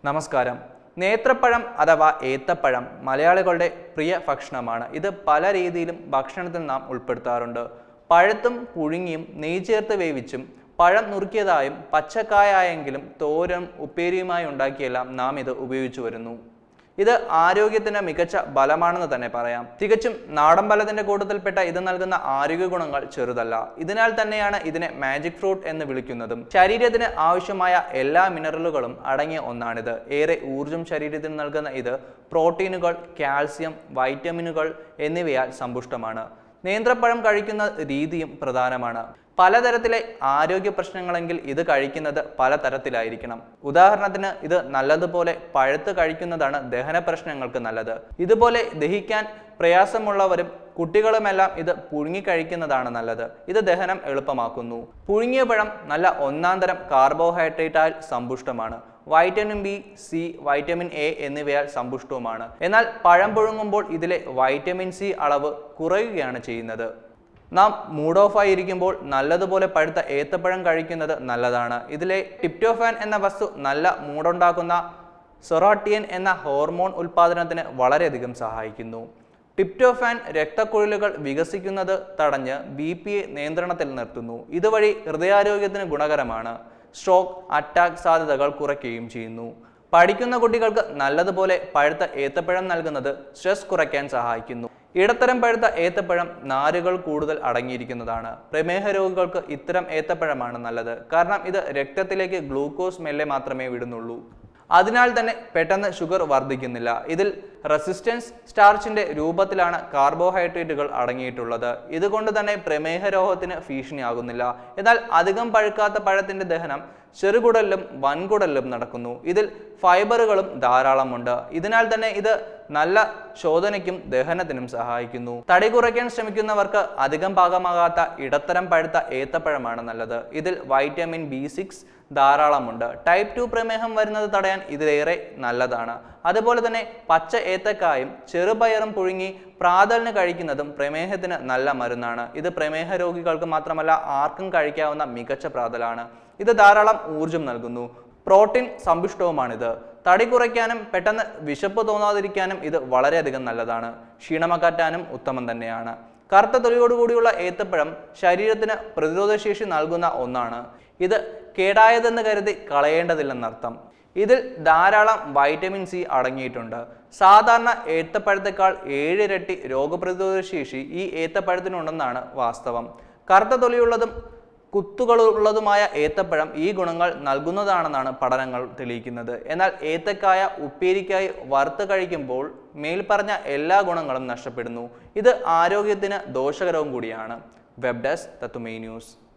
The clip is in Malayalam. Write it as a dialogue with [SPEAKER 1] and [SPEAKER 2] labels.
[SPEAKER 1] നമസ്കാരം നേത്രപ്പഴം അഥവാ ഏത്തപ്പഴം മലയാളികളുടെ പ്രിയ ഭക്ഷണമാണ് ഇത് പല രീതിയിലും ഭക്ഷണത്തിൽ നാം ഉൾപ്പെടുത്താറുണ്ട് പഴുത്തും പുഴുങ്ങിയും നെയ്യ് ചേർത്ത് വേവിച്ചും പഴം നുറുക്കിയതായും പച്ചക്കായായെങ്കിലും തോരനും ഉപ്പേരിയുമായി ഉണ്ടാക്കിയെല്ലാം നാം ഇത് ഉപയോഗിച്ചു വരുന്നു ഇത് ആരോഗ്യത്തിന് മികച്ച ബലമാണെന്ന് തന്നെ പറയാം തികച്ചും നാടൻ ഫലത്തിന്റെ കൂട്ടത്തിൽപ്പെട്ട ഇത് നൽകുന്ന ആരോഗ്യ ഗുണങ്ങൾ ചെറുതല്ല ഇതിനാൽ തന്നെയാണ് ഇതിനെ മാജിക് ഫ്രൂട്ട് എന്ന് വിളിക്കുന്നതും ശരീരത്തിന് ആവശ്യമായ എല്ലാ മിനറലുകളും അടങ്ങിയ ഒന്നാണിത് ഏറെ ഊർജം ശരീരത്തിന് നൽകുന്ന ഇത് പ്രോട്ടീനുകൾ കാൽസ്യം വൈറ്റമിനുകൾ എന്നിവയാൽ സമ്പുഷ്ടമാണ് നേന്ത്രപ്പഴം കഴിക്കുന്ന രീതിയും പ്രധാനമാണ് പലതരത്തിലെ ആരോഗ്യ പ്രശ്നങ്ങളെങ്കിൽ ഇത് കഴിക്കുന്നത് പലതരത്തിലായിരിക്കണം ഉദാഹരണത്തിന് ഇത് നല്ലതുപോലെ പഴുത്ത് കഴിക്കുന്നതാണ് ദഹന പ്രശ്നങ്ങൾക്ക് നല്ലത് ഇതുപോലെ ദഹിക്കാൻ പ്രയാസമുള്ളവരും കുട്ടികളുമെല്ലാം ഇത് പുഴുങ്ങി കഴിക്കുന്നതാണ് നല്ലത് ഇത് ദഹനം എളുപ്പമാക്കുന്നു പുഴുങ്ങിയ പഴം നല്ല ഒന്നാം തരം കാർബോഹൈഡ്രേറ്റാൽ സമ്പുഷ്ടമാണ് vitamin B C vitamin A എന്നിവയാൽ സമ്പുഷ്ടവുമാണ് എന്നാൽ പഴം പുഴുങ്ങുമ്പോൾ ഇതിലെ വൈറ്റമിൻ സി അളവ് കുറയുകയാണ് ചെയ്യുന്നത് നാം മൂഡ് ഓഫ് ആയിരിക്കുമ്പോൾ നല്ലതുപോലെ പഴുത്ത ഏത്തപ്പഴം കഴിക്കുന്നത് നല്ലതാണ് ഇതിലെ ടിപ്റ്റോഫാൻ എന്ന വസ്തു നല്ല മൂടുണ്ടാക്കുന്ന സൊറാട്ടിയൻ എന്ന ഹോർമോൺ ഉൽപ്പാദനത്തിന് വളരെയധികം സഹായിക്കുന്നു ടിപ്റ്റോഫാൻ രക്തക്കുഴലുകൾ വികസിക്കുന്നത് തടഞ്ഞ് ബി പി നിയന്ത്രണത്തിൽ നിർത്തുന്നു ഇതുവഴി ഹൃദയാരോഗ്യത്തിന് ഗുണകരമാണ് സ്ട്രോക്ക് അറ്റാക്ക് സാധ്യതകൾ കുറയ്ക്കുകയും ചെയ്യുന്നു പഠിക്കുന്ന കുട്ടികൾക്ക് നല്ലതുപോലെ പഴുത്ത ഏത്തപ്പഴം നൽകുന്നത് സ്ട്രെസ് കുറയ്ക്കാൻ സഹായിക്കുന്നു ഇടത്തരം പഴുത്ത ഏത്തപ്പഴം നാരുകൾ കൂടുതൽ അടങ്ങിയിരിക്കുന്നതാണ് പ്രമേഹ രോഗികൾക്ക് ഇത്തരം ഏത്തപ്പഴമാണ് നല്ലത് കാരണം ഇത് രക്തത്തിലേക്ക് ഗ്ലൂക്കോസ് മെല്ലെ മാത്രമേ വിടുന്നുള്ളൂ അതിനാൽ തന്നെ പെട്ടെന്ന് ഷുഗർ വർദ്ധിക്കുന്നില്ല ഇതിൽ റെസിസ്റ്റൻസ് സ്റ്റാർച്ചിന്റെ രൂപത്തിലാണ് കാർബോഹൈഡ്രേറ്റുകൾ അടങ്ങിയിട്ടുള്ളത് ഇതുകൊണ്ട് തന്നെ പ്രമേഹ രോഗത്തിന് ഭീഷണിയാകുന്നില്ല എന്നാൽ അധികം പഴുക്കാത്ത പഴത്തിന്റെ ദഹനം ചെറുകുടലിലും വൻകുടലിലും നടക്കുന്നു ഇതിൽ ഫൈബറുകളും ധാരാളമുണ്ട് ഇതിനാൽ തന്നെ ഇത് നല്ല ശോധനയ്ക്കും ദഹനത്തിനും സഹായിക്കുന്നു തടി കുറയ്ക്കാൻ ശ്രമിക്കുന്നവർക്ക് അധികം പാകമാകാത്ത ഇടത്തരം പഴുത്ത ഏത്തപ്പഴമാണ് നല്ലത് ഇതിൽ വൈറ്റമിൻ ബി സിക്സ് ധാരാളമുണ്ട് ടൈപ്പ് ടു പ്രമേഹം വരുന്നത് തടയാൻ ഇതിലേറെ നല്ലതാണ് അതുപോലെ തന്നെ പച്ച ഏത്തക്കായും ചെറുപയറും പുഴുങ്ങി പ്രാതലിന് കഴിക്കുന്നതും പ്രമേഹത്തിന് നല്ല മരുന്നാണ് ഇത് പ്രമേഹ രോഗികൾക്ക് മാത്രമല്ല ആർക്കും കഴിക്കാവുന്ന മികച്ച പ്രാതലാണ് ഇത് ധാരാളം ഊർജം നൽകുന്നു പ്രോട്ടീൻ സമ്പുഷ്ടവുമാണിത് തടി കുറയ്ക്കാനും പെട്ടെന്ന് വിശപ്പ് തോന്നാതിരിക്കാനും ഇത് വളരെയധികം നല്ലതാണ് ക്ഷീണമകറ്റാനും ഉത്തമം തന്നെയാണ് കറുത്ത തൊലിയോടുകൂടിയുള്ള ഏത്തപ്പഴം ശരീരത്തിന് പ്രതിരോധശേഷി നൽകുന്ന ഒന്നാണ് ഇത് കേടായതെന്ന് കരുതി കളയേണ്ടതില്ലെന്നർത്ഥം ഇതിൽ ധാരാളം വൈറ്റമിൻ സി അടങ്ങിയിട്ടുണ്ട് സാധാരണ ഏത്തപ്പഴത്തേക്കാൾ ഏഴിരട്ടി രോഗപ്രതിരോധ ശേഷി ഈ ഏത്തപ്പഴത്തിനുണ്ടെന്നാണ് വാസ്തവം കറുത്ത തൊലിയുള്ളതും കുത്തുകളുള്ളതുമായ ഏത്തപ്പഴം ഈ ഗുണങ്ങൾ നൽകുന്നതാണെന്നാണ് പഠനങ്ങൾ തെളിയിക്കുന്നത് എന്നാൽ ഏത്തക്കായ ഉപ്പേരിക്കായി വറുത്ത് കഴിക്കുമ്പോൾ മേൽപ്പറഞ്ഞ എല്ലാ ഗുണങ്ങളും നഷ്ടപ്പെടുന്നു ഇത് ആരോഗ്യത്തിന് ദോഷകരവും കൂടിയാണ് വെബ് ഡെസ്ക് തത്തുമേ ന്യൂസ്